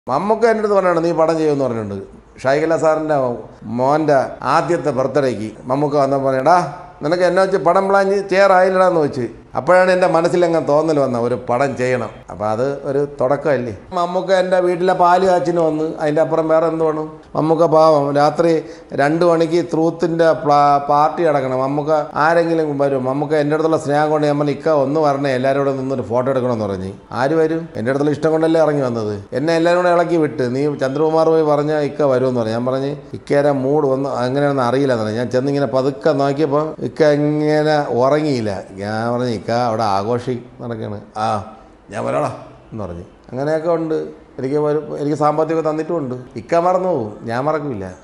മമ്മൂക്ക എൻ്റെ അടുത്ത് പറഞ്ഞിട്ടുണ്ട് നീ പടം ചെയ്യുമെന്ന് പറഞ്ഞിട്ടുണ്ട് ഷൈകല സാറിൻ്റെ മോൻ്റെ ആദ്യത്തെ ബർത്ത്ഡേക്ക് മമ്മൂക്ക വന്നപ്പോൾ പറയടാ നിനക്ക് എന്നെ വെച്ച് പടം പ്ലാൻ ചെയ്യാറായില്ലടാന്ന് വെച്ച് അപ്പോഴാണ് എൻ്റെ മനസ്സിലങ്ങ് തോന്നൽ വന്ന ഒരു പടം ചെയ്യണം അപ്പോൾ അത് ഒരു തുടക്കമല്ലേ മമ്മൂക്ക എൻ്റെ വീട്ടിലെ പാല് കാച്ചിന് വന്ന് അതിൻ്റെ അപ്പുറം വേറെ എന്ത് വേണം മമ്മൂക്ക പാവം രാത്രി രണ്ട് മണിക്ക് ത്രൂത്തിൻ്റെ പാർട്ടി അടക്കണം മമ്മൂക്ക ആരെങ്കിലും വരും മമ്മൂക്ക എൻ്റെ അടുത്തുള്ള സ്നേഹം കൊണ്ട് ഞാൻ പറഞ്ഞു ഇക്ക ഒന്ന് വരണേ എല്ലാവരും കൂടെ നിന്നൊരു ഫോട്ടോ എടുക്കണമെന്ന് പറഞ്ഞ് ആര് വരും എൻ്റെ അടുത്തുള്ള ഇഷ്ടം കൊണ്ടല്ലേ ഇറങ്ങി വന്നത് എന്നെ എല്ലാവരും കൂടെ ഇളക്കി വിട്ട് നീ ചന്ദ്രകുമാർ പോയി പറഞ്ഞ ഇക്ക വരുമെന്ന് പറഞ്ഞു ഞാൻ പറഞ്ഞ് ഇക്കേരെ മൂഡ് വന്ന് അങ്ങനെയാണെന്ന് അറിയില്ല എന്ന് പറഞ്ഞു ഞാൻ ചെന്നിങ്ങനെ പതുക്കെ നോക്കിയപ്പോൾ ഇക്ക ഇങ്ങനെ ഉറങ്ങിയില്ല ഞാൻ പറഞ്ഞു ഇക്ക അവിടെ ആഘോഷി നടക്കുകയാണ് ആ ഞാൻ വരാടാ എന്ന് പറഞ്ഞു അങ്ങനെയൊക്കെ ഉണ്ട് എനിക്ക് ഒരു എനിക്ക് സാമ്പത്തികം തന്നിട്ടുമുണ്ട് ഇക്ക മറന്നു പോകും ഞാൻ മറക്കില്ല